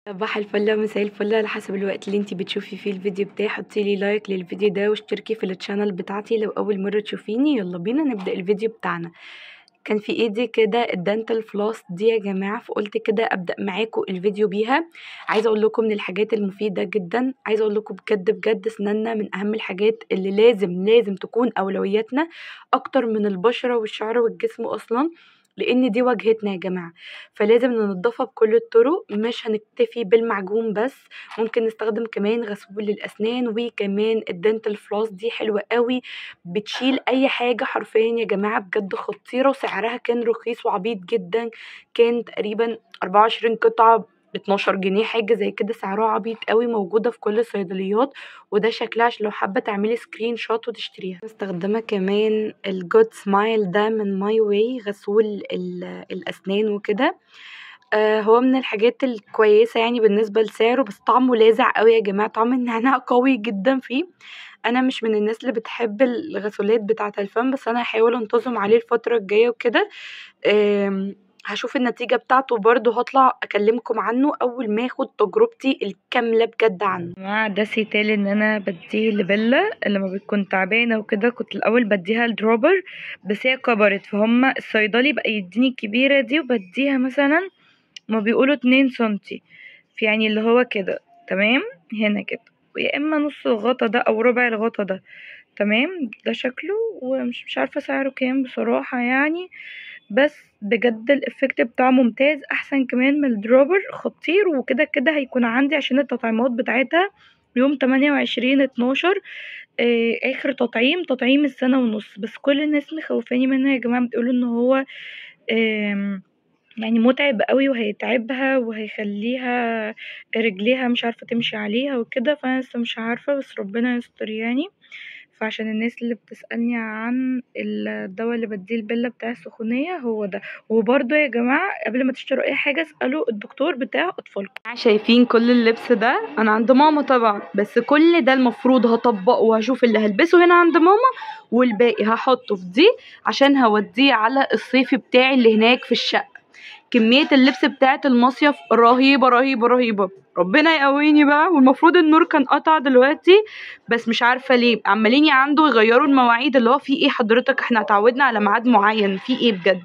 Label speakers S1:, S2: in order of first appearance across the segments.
S1: صباح الفل ومساء الفل على حسب الوقت اللي انتي بتشوفي فيه الفيديو بتاعي حطيلي لايك للفيديو ده واشتركي في التشانل بتاعتي لو اول مره تشوفيني يلا بينا نبدا الفيديو بتاعنا كان في ايدي كده الدنتال فلوس دي يا جماعه فقلت كده ابدا معاكم الفيديو بيها عايزه اقول لكم من الحاجات المفيده جدا عايزه اقول لكم بجد بجد اسناننا من اهم الحاجات اللي لازم لازم تكون اولوياتنا اكتر من البشره والشعر والجسم اصلا لان دي واجهتنا يا جماعه فلازم ننضفها بكل الطرق مش هنكتفي بالمعجون بس ممكن نستخدم كمان غسول للاسنان وكمان الدنتال فلوس دي حلوه قوي بتشيل اي حاجه حرفيا يا جماعه بجد خطيره وسعرها كان رخيص وعبيط جدا كان تقريبا 24 قطعه ب 12 جنيه حاجه زي كده سعرها عبيط قوي موجوده في كل الصيدليات وده شكلها عشان لو حابه تعملي سكرين شوت وتشتريها مستخدمه كمان الجود سمايل ده من ماي واي غسول الاسنان وكده آه هو من الحاجات الكويسه يعني بالنسبه لسعره بس طعمه لاذع قوي يا جماعه طعم النعناع قوي جدا فيه انا مش من الناس اللي بتحب الغسولات بتاعه الفم بس انا هحاول انتظم عليه الفتره الجايه وكده هشوف النتيجة بتاعته برضه هطلع اكلمكم عنه اول ما اخد تجربتي الكاملة بجد عنه
S2: مع ده سيتال ان انا بديه لبيلا لما بتكون تعبانة وكده كنت الاول بديها الدروبر بس هي كبرت فهم الصيدلي بقى يديني الكبيرة دي وبديها مثلا ما بيقولوا اتنين سنتي في يعني اللي هو كده تمام هنا كده يا اما نص الغطا ده او ربع الغطا ده تمام ده شكله ومش مش عارفة سعره كام بصراحة يعني بس بجد الافكت بتاعه ممتاز احسن كمان من الدروبر خطير وكده كده هيكون عندي عشان التطعيمات بتاعتها يوم تمانية وعشرين اتناشر آه اخر تطعيم تطعيم السنة ونص بس كل الناس مخوفاني منه يا جماعة بتقولوا ان هو آه يعني متعب قوي وهيتعبها وهيخليها رجليها مش عارفة تمشي عليها وكده فانا لسه مش عارفة بس ربنا يستر يعني فعشان الناس اللي بتسألني عن الدواء اللي بديه البلة بتاع السخونية هو ده وبرضه يا جماعة قبل ما تشتروا اي حاجة اسألوا الدكتور بتاع اطفالكم
S1: شايفين كل اللبس ده انا عند ماما طبعا بس كل ده المفروض هطبقه وهشوف اللي هلبسه هنا عند ماما والباقي هحطه في دي عشان هوديه على الصيفي بتاعي اللي هناك في الشقة كمية اللبس بتاعة المصيف رهيبة رهيبة رهيبة ربنا يقويني بقى والمفروض النور كان قطع دلوقتي بس مش عارفة ليه عمالين عنده يغيروا المواعيد اللي هو في ايه حضرتك احنا اتعودنا على ميعاد معين في ايه بجد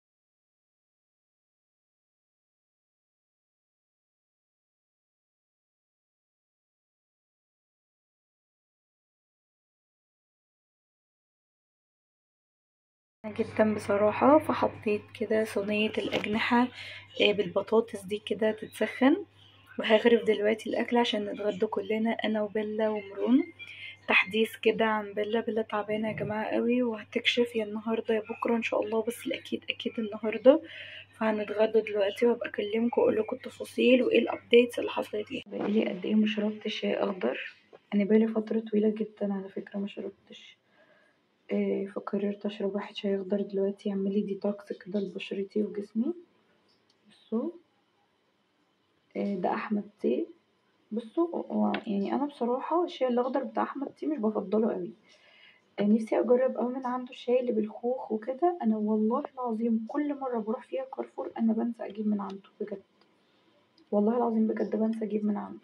S2: جدا بصراحة فحطيت كده صينية الأجنحة بالبطاطس دي كده تتسخن وهغرف دلوقتي الأكل عشان نتغدى كلنا أنا وبيلا ومرون تحديث كده عن بيلا بيلا تعبانة يا جماعة قوي وهتكشف يا النهاردة يا بكرة إن شاء الله بس الأكيد أكيد النهاردة فهنتغدى دلوقتي وهبقى أكلمكم وأقولكم التفاصيل وإيه الأبديتس اللي حصلت لي
S1: بقالي قد إيه مشربتش شاي أخضر أنا بقالي فترة طويلة جدا على فكرة مشربتش فقررت اشرب واحد شاي اخضر دلوقتي يعملي ديتوكس كده لبشرتي وجسمي بصوا ده احمد تي بصوا يعني انا بصراحه الشاي الاخضر بتاع احمد تي مش بفضله قوي نفسي اجرب اوي من عنده الشاي اللي بالخوخ وكده انا والله العظيم كل مره بروح فيها كارفور انا بنسى اجيب من عنده بجد والله العظيم بجد بنسى اجيب من عنده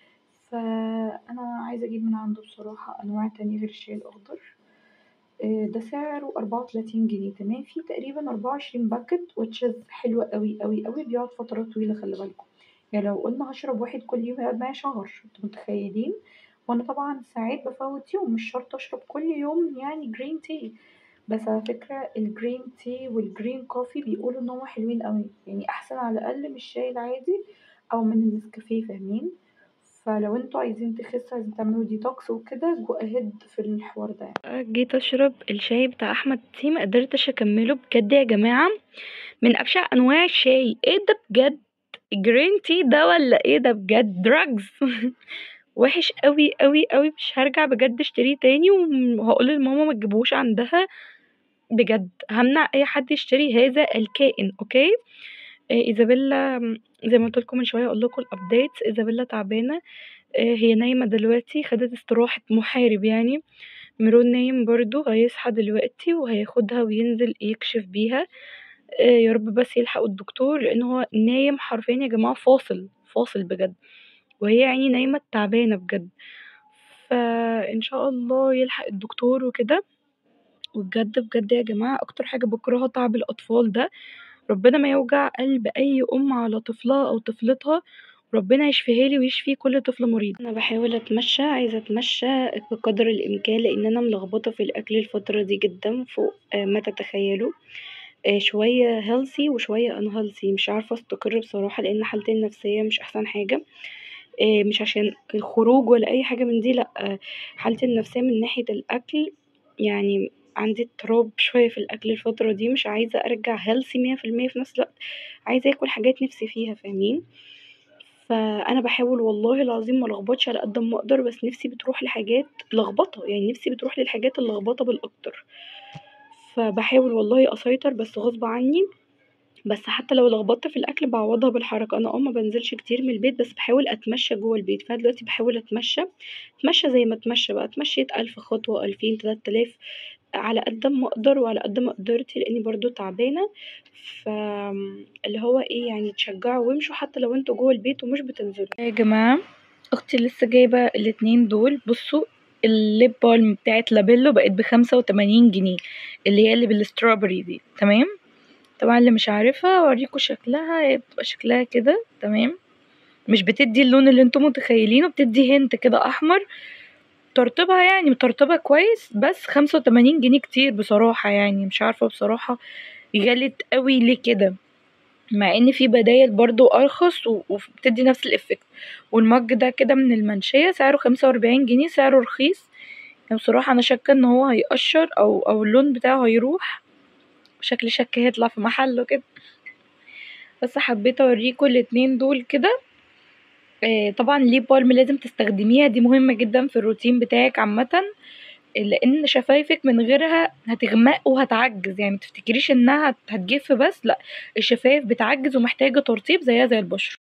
S1: فانا عايزه اجيب من عنده بصراحه انواع تانية غير الشاي الاخضر ده سعره أربعة وتلاتين جنيه تمام فيه تقريبا أربعة وعشرين باكت وتشز حلوة أوي أوي أوي بيقعد فترة طويلة خلي بالكم يعني لو قلنا هشرب واحد كل يوم هيقعد معايا شهر انتوا متخيلين وانا طبعا ساعات بفوت يوم مش شرط اشرب كل يوم يعني جرين تي بس على فكرة الجرين تي والجرين كوفي بيقولوا ان هما حلوين أوي يعني احسن على الاقل من الشاي العادي او من النسكافيه فاهمين فلو انتوا عايزين تخسوا عايزين تعملوا ديتوكس وكده جو اهيد في الحوار ده
S2: يعني. جيت اشرب الشاي بتاع احمد تي ما قدرتش اكمله بجد يا جماعه من ابشع انواع الشاي ايه ده بجد جرين تي ده ولا ايه ده بجد دراجز وحش قوي قوي قوي مش هرجع بجد اشتريه تاني وهقول لماما ما تجيبوش عندها بجد همنع اي حد يشتري هذا الكائن اوكي ايزابيلا زي ما قلت لكم من شويه اقول لكم الابديتس ايزابيلا تعبانه هي نايمه دلوقتي خدت استراحه محارب يعني ميرون نايم برضو هيصحى دلوقتي وهياخدها وينزل يكشف بيها يا رب بس يلحقوا الدكتور لان هو نايم حرفيا يا جماعه فاصل فاصل بجد وهي يعني نايمة تعبانة بجد فان شاء الله يلحق الدكتور وكده وبجد بجد يا جماعة اكتر حاجة بكرهها تعب الاطفال ده ربنا ما يوجع قلب اي ام على طفلها او طفلتها ربنا يشفيهالي ويشفي كل طفل مريض
S1: انا بحاول اتمشى عايزه اتمشى بقدر الامكان لان انا ملخبطه في الاكل الفتره دي جدا فوق ما تتخيلوا شويه healthy وشويه unhealthy مش عارفه استقر بصراحه لان حالتي النفسيه مش احسن حاجه مش عشان الخروج ولا اي حاجه من دي لا حالتي النفسيه من ناحيه الاكل يعني عندي اضطراب شويه في الاكل الفتره دي مش عايزه ارجع healthy مية في المية في نفس الوقت عايزه اكل حاجات نفسي فيها فاهمين فانا بحاول والله العظيم ملخبطش على قد ما اقدر بس نفسي بتروح لحاجات لخبطه يعني نفسي بتروح للحاجات اللخبطه بالاكتر فبحاول والله اسيطر بس غصب عني بس حتى لو لخبطت في الاكل بعوضها بالحركه انا اه مبنزلش كتير من البيت بس بحاول اتمشى جوه البيت فانا دلوقتي بحاول اتمشى اتمشى زي ما اتمشى بقى اتمشيت الف خطوه الفين تلات الاف على قد ما اقدر وعلى قد ما قدرتي لاني برضو تعبانه ف اللي هو ايه يعني تشجعوا وامشوا حتى لو انتوا جوه البيت ومش بتنزلوا
S2: يا جماعة اختي لسه جايبة الاتنين دول بصوا الليب بالم بتاعت لابيلو بقت بخمسة وتمانين جنيه اللي هي اللي بالستروبري دي تمام طبعا اللي مش عارفها اوريكوا شكلها هي بتبقى شكلها كده تمام مش بتدي اللون اللي انتوا متخيلينه بتدي هنت كده احمر ترطيبها يعني مترطبة كويس بس خمسة وتمانين جنيه كتير بصراحة يعني مش عارفة بصراحة غلت اوي ليه كده مع ان في بدايل برضو ارخص وبتدي نفس الافكت والمج ده كده من المنشية سعره خمسة واربعين جنيه سعره رخيص يعني بصراحة انا شاكة ان هو هيقشر او او اللون بتاعه هيروح شكل شك هيطلع في محله كده بس حبيت اوريكوا الاتنين دول كده آه طبعا ليب بالم لازم تستخدميها دي مهمة جدا في الروتين بتاعك عامة لان شفايفك من غيرها هتغمق وهتعجز يعني متفتكريش انها هتجف بس لا الشفايف بتعجز ومحتاجة ترطيب زيها زي البشرة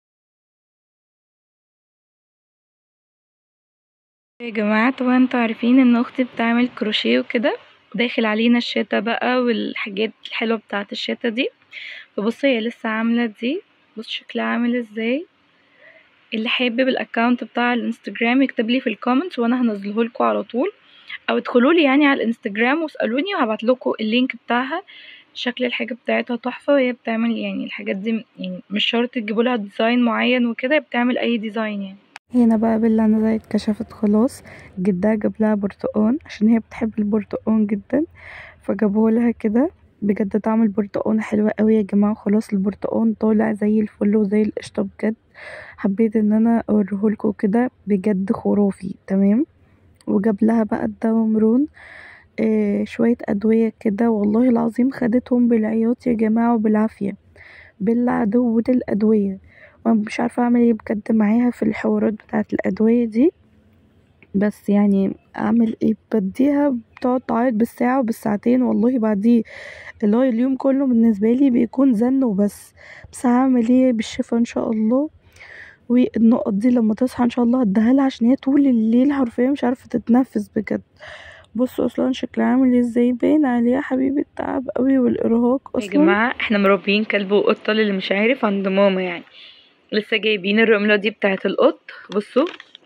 S2: يا جماعة طبعا انتوا عارفين ان اختي بتعمل كروشيه وكده داخل علينا الشتا بقى والحاجات الحلوة بتاعة الشتا دي فبصوا هي لسه عاملة دي بص شكلها عامل ازاي اللي حابب الاكونت بتاع الانستجرام يكتبلي في الكومنتس وانا هنزلهولكوا على طول او ادخلولي يعني على الانستجرام واسألوني وهبعتلكوا اللينك بتاعها شكل الحاجة بتاعتها تحفة وهي بتعمل يعني الحاجات دي يعني مش شرط تجيبولها ديزاين معين وكده هي بتعمل اي ديزاين يعني
S1: هنا بقى بيلا انا زي اتكشفت خلاص جدها جاب لها برتقان عشان هي بتحب البرتقان جدا فجابوه لها كده بجد طعم البرتقان حلو قوي يا جماعه خلاص البرتقان طالع زي الفل وزي القشطه بجد حبيت ان انا اوريهولكوا كده بجد خرافي تمام وجاب لها بقى الدوامرون آه شويه ادويه كده والله العظيم خدتهم بالعياط يا جماعه وبالعافيه بالعدو الادويه وانا مش عارفه اعمل ايه بجد معاها في الحوارات بتاعه الادويه دي بس يعني اعمل ايه بديها بتقعد تعيط بالساعه وبالساعتين والله بعديه اللي هو اليوم كله بالنسبه لي بيكون زن وبس بس هعمل ايه بالشفا ان شاء الله والنقط دي لما تصحى ان شاء الله هديها لها عشان هي طول الليل حرفيا مش عارفه تتنفس بجد بصوا اصلا شكلها عامل ازاي باين عليها حبيبه تعب قوي والارهاق اصلا
S2: يا جماعه احنا مربيين كلب وقطه اللي مش عارف عند ماما يعني لسه جايبين الرمله دي بتاعه القط بصوا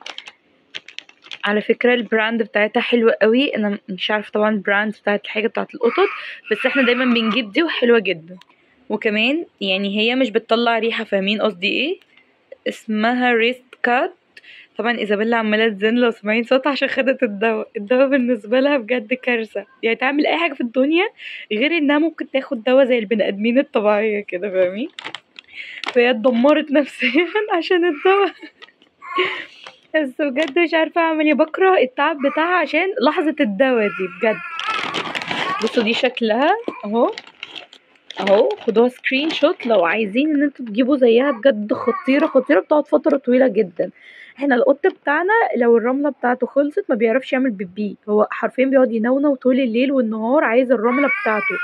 S2: على فكرة البراند بتاعتها حلوة قوي انا مش عارفة طبعا البراند بتاعت الحاجة بتاعت القطط بس احنا دايما بنجيب دي وحلوة جدا وكمان يعني هي مش بتطلع ريحة فاهمين قصدي ايه اسمها ريست كات طبعا ايزابيلا عماله تزن لو سمعين صوتها عشان خدت الدواء الدواء بالنسبه لها بجد كارثه يعني تعمل اي حاجه في الدنيا غير انها ممكن تاخد دواء زي البني ادمين الطبيعيه كده فاهمين فهي اتدمرت نفسيا عشان الدواء بس بجد مش عارفه اعمل ايه بكره التعب بتاعها عشان لحظه الدواء دي بجد بصوا دي شكلها اهو اهو خدوها سكرين شوت لو عايزين ان انتوا تجيبوا زيها بجد خطيره خطيره بتقعد فتره طويله جدا احنا القط بتاعنا لو الرمله بتاعته خلصت ما بيعرفش يعمل بيبي هو حرفيا بيقعد ينونو طول الليل والنهار عايز الرمله بتاعته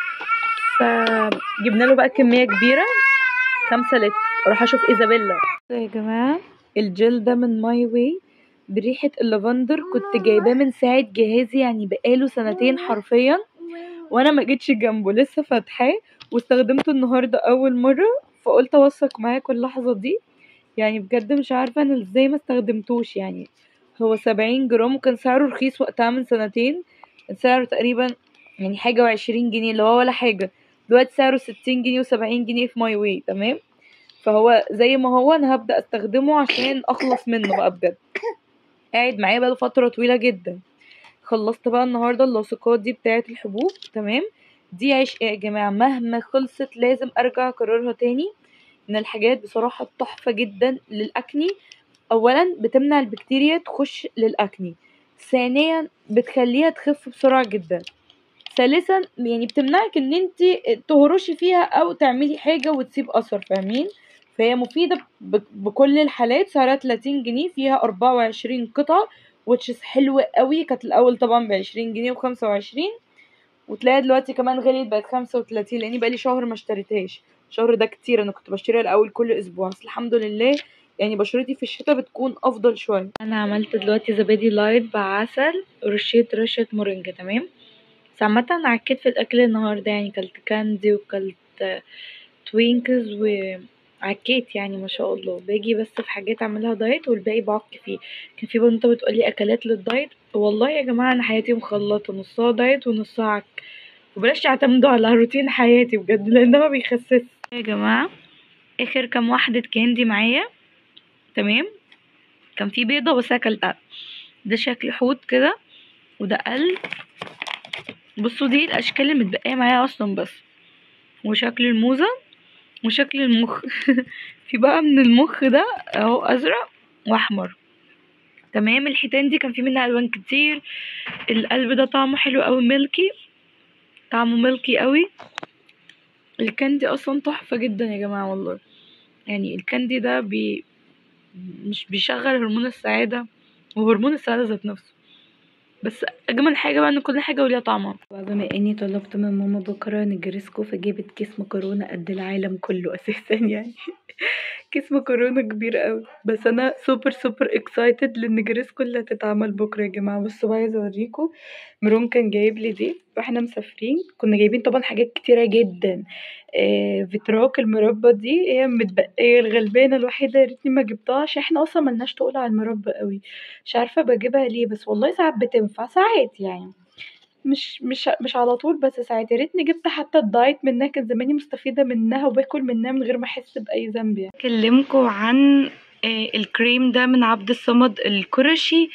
S2: فجبنا له بقى كميه كبيره خمسة لتر اروح اشوف ايزابيلا يا جماعه الجل ده من ماي واي بريحه اللافندر كنت جايباه من ساعه جهازي يعني بقاله سنتين حرفيا وانا ما جيتش جنبه لسه فاتحاه واستخدمته النهارده اول مره فقلت اوثق معاكم اللحظه دي يعني بجد مش عارفة انا ازاي ما استخدمتوش يعني هو سبعين جرام وكان سعره رخيص وقتها من سنتين كان سعره تقريبا يعني حاجة وعشرين جنيه اللي هو ولا حاجة دلوقتي سعره ستين جنيه وسبعين جنيه في ماي واي تمام فهو زي ما هو انا هبدأ استخدمه عشان اخلص منه بقى بجد قاعد معايا بقاله فترة طويلة جدا خلصت بقى النهاردة اللاصقات دي بتاعة الحبوب تمام دي عشق يا جماعة مهما خلصت لازم ارجع اكررها تاني من الحاجات بصراحة تحفة جدا للأكني أولا بتمنع البكتيريا تخش للأكني ثانيا بتخليها تخف بسرعة جدا ثالثا يعني بتمنعك ان انت تهرشي فيها او تعملي حاجة وتسيب اثر فاهمين فهي مفيدة ب- بكل الحالات سعرها 30 جنيه فيها 24 قطعة which is حلوة قوي كانت الاول طبعا بعشرين جنيه وخمسة وعشرين وتلاقيها دلوقتي كمان غليت بقت خمسة وتلاتين لاني بقالي شهر ما اشتريتهاش الشهر ده كتير انا كنت بشتريها الاول كل اسبوع بس الحمد لله يعني بشرتي في الشتاء بتكون افضل شويه انا عملت دلوقتي زبادي لايت بعسل ورشيت رشه مورينجا تمام بس عامه انا عكيت في الاكل النهارده يعني كلت كاندي وكلت توينكز وعكيت يعني ما شاء الله باجي بس في حاجات اعملها دايت والباقي بعك فيه كان في بنت بتقولي اكلات للدايت والله يا جماعه انا حياتي مخلطه نصها دايت ونصها عك وبلاش تعتمدوا على روتين حياتي بجد لان ده ما بيخسس يا جماعه اخر كام واحده كاندي معايا تمام كان في بيضه بس اكلتها ده شكل حوت كده وده قلب بصوا دي الاشكال اللي متبقيه معايا اصلا بس وشكل الموزه وشكل المخ في بقى من المخ ده اهو ازرق واحمر تمام الحيتان دي كان في منها الوان كتير القلب ده طعمه حلو قوي ميلكي طعمه ميلكي قوي الكاندي اصلا تحفه جدا يا جماعه والله يعني الكاندي ده بي مش بيشغل هرمون السعاده وهرمون السعاده ذات نفسه بس اجمل حاجه بقى ان كل حاجه وليها طعمها
S1: وبما اني طلبت من ماما بكره نجرسكو فجابت كيس مكرونه قد العالم كله اساسا يعني كيس مكرونه كبير قوي بس انا سوبر سوبر اكسايتد للنجرسكو اللي هتتعمل بكره يا جماعه بصوا بقى عايزه اوريكم ميرون كان جايب لي دي واحنا مسافرين كنا جايبين طبعا حاجات كتيره جدا آه فيتراك المربى دي هي متبقيه الغلبانه الوحيده يا ريتني ما جبتها عشان احنا اصلا ملناش تقول على المربى قوي مش عارفه بجيبها ليه بس والله ساعات بتنفع ساعات يعني مش مش مش على طول بس ساعات يا ريتني جبت حتى الدايت منها كان زماني مستفيده منها وباكل منها من غير ما احس باي ذنب يعني اكلمكم عن آه، الكريم ده من عبد الصمد القرشي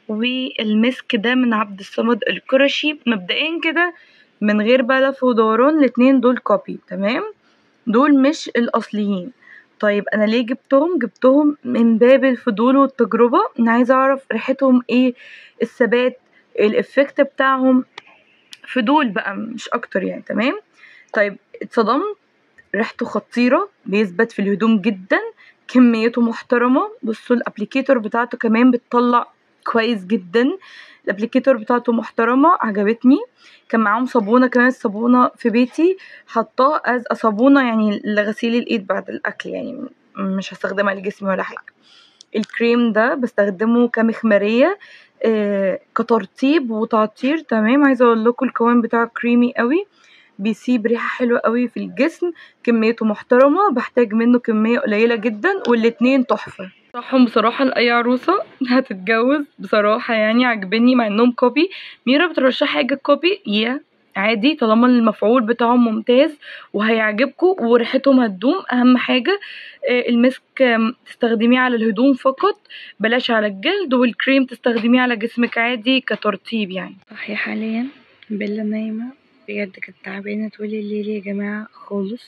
S1: والمسك ده من عبد الصمد القرشي مبدئيا كده من غير بقى لف ودوران الاتنين دول كوبي تمام دول مش الاصليين طيب انا ليه جبتهم جبتهم من باب الفضول والتجربه انا عايزه اعرف ريحتهم ايه الثبات الافكت بتاعهم فضول بقى مش اكتر يعني تمام طيب اتصدمت ريحته خطيره بيثبت في الهدوم جدا كميته محترمه بصوا الابليكيتور بتاعته كمان بتطلع كويس جدا الابليكيتور بتاعته محترمه عجبتني كان معاهم صابونه كمان الصابونه في بيتي حطاه از صابونه يعني لغسيل الايد بعد الاكل يعني مش هستخدمها لجسمي ولا حاجه الكريم ده بستخدمه كمخمريه آه كترطيب وتعطير تمام عايزه اقول لكم القوام بتاعه كريمي قوي بيسيب ريحه حلوه قوي في الجسم كميته محترمه بحتاج منه كميه قليله جدا والاتنين تحفه صحهم بصراحة لأي عروسة هتتجوز بصراحة يعني عاجبني مع انهم كوبي ميرا بترشح حاجة كوبي يا عادي طالما المفعول بتاعهم ممتاز وهيعجبكم وريحتهم هتدوم اهم حاجة آه، المسك آم، تستخدميه على الهدوم فقط بلاش على الجلد والكريم تستخدميه على جسمك عادي كترطيب يعني صحي حاليا بيلا نايمة بجد كانت تعبانة طول الليل يا جماعة خالص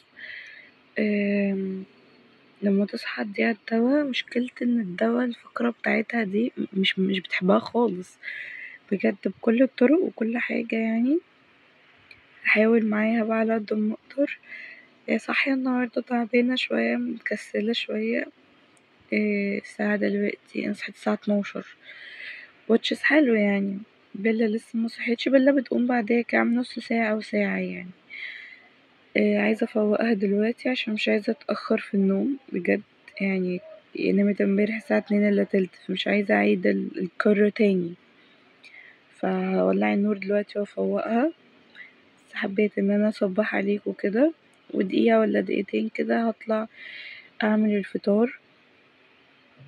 S1: آم، لما تصحى اديها الدوا مشكلة ان الدوا الفقرة بتاعتها دي مش مش بتحبها خالص بجد بكل الطرق وكل حاجة يعني هحاول معاها بقى على قد ما اقدر هي صاحية النهاردة تعبانة شوية متكسلة شوية إيه الساعة دلوقتي انا صحيت الساعة اتناشر واتشز حلو يعني بيلا لسه ما صحيتش بيلا بتقوم بعدها كام نص ساعة او ساعة يعني إيه عايزة افوقها دلوقتي عشان مش عايزة اتأخر في النوم بجد يعني نمت امبارح الساعة اتنين الا تلت فمش عايزة اعيد ال- الكرة تاني فهولع النور دلوقتي وافوقها بس حبيت ان انا اصبح عليكم كده ودقيقة ولا دقيقتين كده هطلع اعمل الفطار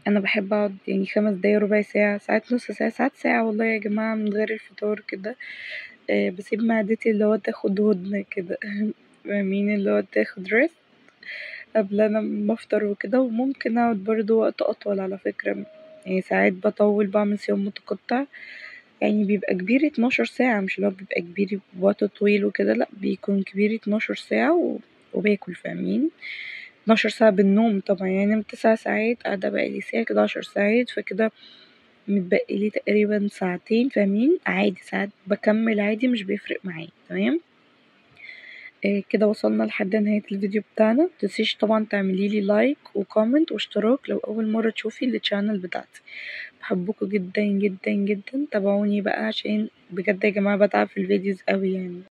S2: انا بحب اقعد يعني خمس دقايق ربع ساعة ساعات نص ساعة ساعات ساعة والله يا جماعة من غير الفطار كده بسيب معدتي اللي هو تاخد هدنة كده فاهمين اللي هو تاخد ريست قبل انا ما افطر وكده وممكن اقعد برضه وقت اطول على فكرة يعني ساعات بطول بعمل صيام متقطع يعني بيبقى كبير اتناشر ساعة مش اللي هو بيبقى كبير بوقت طويل وكده لأ بيكون كبير اتناشر ساعة وباكل فاهمين اتناشر ساعة بالنوم طبعا يعني نمت تسع ساعات قاعدة بقالي ساعة كده عشر ساعات فكده متبقيلي تقريبا ساعتين فاهمين عادي ساعات بكمل عادي مش بيفرق معايا تمام كده وصلنا لحد نهاية الفيديو بتاعنا متنسيش طبعا تعمليلي لايك وكومنت واشتراك لو أول مرة تشوفي الشانل بتاعتي بحبكوا جدا جدا جدا تابعوني بقى عشان بجد يا جماعة بتعب في الفيديوز اوي يعني